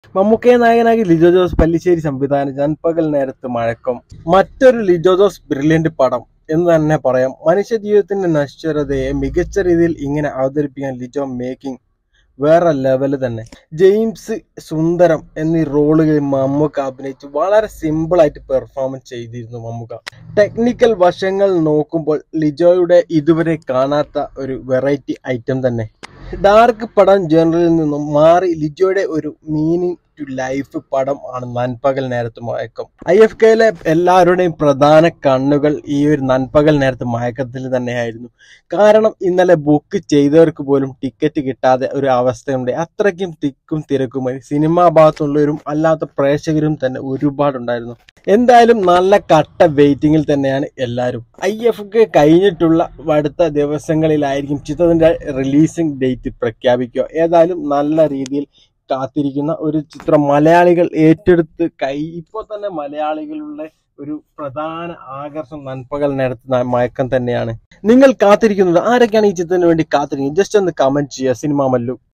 മമ്മൂക്കയെ നായകനാക്കി ലിജോ ജോസ് പല്ലിശ്ശേരി സംവിധാനം നൻപകൽ നേരത്ത് മഴക്കം മറ്റൊരു ലിജോ ജോസ് ബ്രില്യന്റ് പടം എന്ന് തന്നെ പറയാം മനുഷ്യ ജീവിതത്തിന്റെ നശ്വരതയെ മികച്ച രീതിയിൽ ഇങ്ങനെ അവതരിപ്പിക്കാൻ ലിജോ മേക്കിംഗ് വേറെ ലെവല് തന്നെ ജെയിംസ് സുന്ദരം എന്നീ റോളുകളിൽ മമ്മൂക്ക അഭിനയിച്ച് വളരെ സിമ്പിൾ ആയിട്ട് പെർഫോമൻസ് ചെയ്തിരുന്നു മമ്മൂക്ക ടെക്നിക്കൽ വശങ്ങൾ നോക്കുമ്പോൾ ലിജോയുടെ ഇതുവരെ കാണാത്ത ഒരു വെറൈറ്റി ഐറ്റം തന്നെ ഡാർക്ക് പടം ജനറലിൽ നിന്നും മാറി ലിജോയുടെ ഒരു മീനിങ് ടു ലൈഫ് പടം ആണ് നൻപകൽ നേരത്ത് മയക്കം ഐ എഫ് കെയിലെ എല്ലാവരുടെയും പ്രധാന കണ്ണുകൾ ഈ ഒരു നൻപകൽ നേരത്ത് മയക്കത്തിൽ തന്നെയായിരുന്നു കാരണം ഇന്നലെ ബുക്ക് ചെയ്തവർക്ക് പോലും ടിക്കറ്റ് കിട്ടാതെ ഒരു അവസ്ഥയുണ്ട് അത്രയ്ക്കും തിക്കും തിരക്കുമായി സിനിമാ ഭാഗത്തുള്ളവരും അല്ലാത്ത പ്രേക്ഷകരും തന്നെ ഒരുപാടുണ്ടായിരുന്നു എന്തായാലും നല്ല കട്ട വെയിറ്റിംഗിൽ തന്നെയാണ് എല്ലാവരും ഐ എഫ് കെ കഴിഞ്ഞിട്ടുള്ള അടുത്ത ദിവസങ്ങളിലായിരിക്കും ചിത്രത്തിന്റെ റിലീസിംഗ് ഡേറ്റ് പ്രഖ്യാപിക്കുക ഏതായാലും നല്ല രീതിയിൽ കാത്തിരിക്കുന്ന ഒരു ചിത്രം മലയാളികൾ ഏറ്റെടുത്ത് കൈ ഇപ്പോൾ തന്നെ മലയാളികളുടെ ഒരു പ്രധാന ആകർഷണം നൻപകൽ നേരത്തെ മയക്കം തന്നെയാണ് നിങ്ങൾ കാത്തിരിക്കുന്നത് ആരൊക്കെയാണ് ഈ ചിത്രത്തിന് വേണ്ടി കാത്തിരിക്കുന്നത് ജസ്റ്റ് ഒന്ന് കമന്റ് ചെയ്യുക സിനിമ മല്ലു